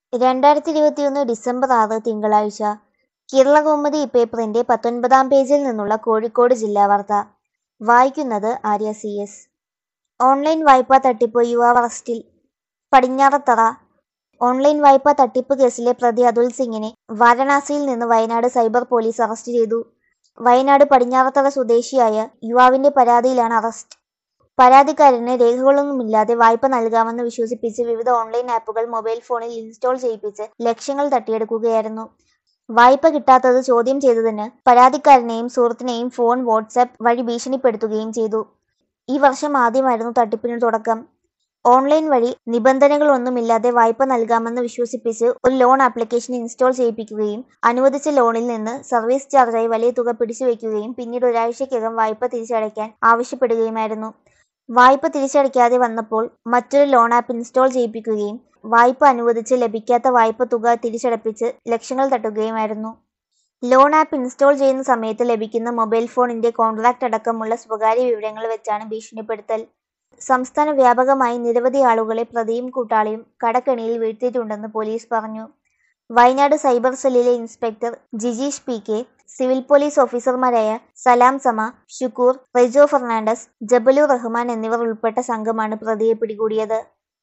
രണ്ടായിരത്തി ഇരുപത്തിയൊന്ന് ഡിസംബർ ആറ് തിങ്കളാഴ്ച കേരളകൗമുദി പേപ്പറിന്റെ പത്തൊൻപതാം പേജിൽ നിന്നുള്ള കോഴിക്കോട് ജില്ലാ വാർത്ത വായിക്കുന്നത് ആര്യ സി എസ് ഓൺലൈൻ വായ്പാ തട്ടിപ്പ് യുവാവ് അറസ്റ്റിൽ പടിഞ്ഞാറത്തറ ഓൺലൈൻ വായ്പാ തട്ടിപ്പ് കേസിലെ പ്രതി അതുൽ സിംഗിനെ വാരണാസിയിൽ നിന്ന് വയനാട് സൈബർ പോലീസ് അറസ്റ്റ് ചെയ്തു വയനാട് പടിഞ്ഞാറത്തറ സ്വദേശിയായ യുവാവിന്റെ പരാതിയിലാണ് അറസ്റ്റ് പരാതിക്കാരന് രേഖകളൊന്നുമില്ലാതെ വായ്പ നൽകാമെന്ന് വിശ്വസിപ്പിച്ച് വിവിധ ഓൺലൈൻ ആപ്പുകൾ മൊബൈൽ ഫോണിൽ ഇൻസ്റ്റാൾ ചെയ്യിപ്പിച്ച് ലക്ഷങ്ങൾ തട്ടിയെടുക്കുകയായിരുന്നു വായ്പ കിട്ടാത്തത് ചോദ്യം ചെയ്തതിന് പരാതിക്കാരനെയും സുഹൃത്തിനെയും ഫോൺ വാട്സാപ്പ് വഴി ഭീഷണിപ്പെടുത്തുകയും ചെയ്തു ഈ വർഷം ആദ്യമായിരുന്നു തട്ടിപ്പിന് തുടക്കം ഓൺലൈൻ വഴി നിബന്ധനകളൊന്നുമില്ലാതെ വായ്പ നൽകാമെന്ന് വിശ്വസിപ്പിച്ച് ഒരു ലോൺ ആപ്ലിക്കേഷൻ ഇൻസ്റ്റാൾ ചെയ്യിപ്പിക്കുകയും അനുവദിച്ച ലോണിൽ നിന്ന് സർവീസ് ചാർജായി വലിയ തുക പിടിച്ചുവെക്കുകയും പിന്നീട് ഒരാഴ്ചയ്ക്കകം വായ്പ തിരിച്ചടയ്ക്കാൻ ആവശ്യപ്പെടുകയുമായിരുന്നു വായ്പ തിരിച്ചടയ്ക്കാതെ വന്നപ്പോൾ മറ്റൊരു ലോൺ ആപ്പ് ഇൻസ്റ്റാൾ ചെയ്യിപ്പിക്കുകയും വായ്പ അനുവദിച്ച് ലഭിക്കാത്ത വായ്പ തുക തിരിച്ചടപ്പിച്ച് ലക്ഷങ്ങൾ തട്ടുകയുമായിരുന്നു ലോൺ ആപ്പ് ഇൻസ്റ്റാൾ ചെയ്യുന്ന സമയത്ത് ലഭിക്കുന്ന മൊബൈൽ ഫോണിന്റെ കോൺട്രാക്ട് അടക്കമുള്ള സ്വകാര്യ വിവരങ്ങൾ വെച്ചാണ് ഭീഷണിപ്പെടുത്തൽ സംസ്ഥാന വ്യാപകമായി നിരവധി ആളുകളെ പ്രതിയും കൂട്ടാളിയും കടക്കെണിയിൽ വീഴ്ത്തിയിട്ടുണ്ടെന്ന് പോലീസ് പറഞ്ഞു വയനാട് സൈബർ സെല്ലിലെ inspector Jijeesh P K civil police ഓഫീസർമാരായ സലാം സമ ഷുക്കൂർ റെജോ ഫെർണാണ്ടസ് ജബലു റഹ്മാൻ എന്നിവർ ഉൾപ്പെട്ട സംഘമാണ് പ്രതിയെ പിടികൂടിയത്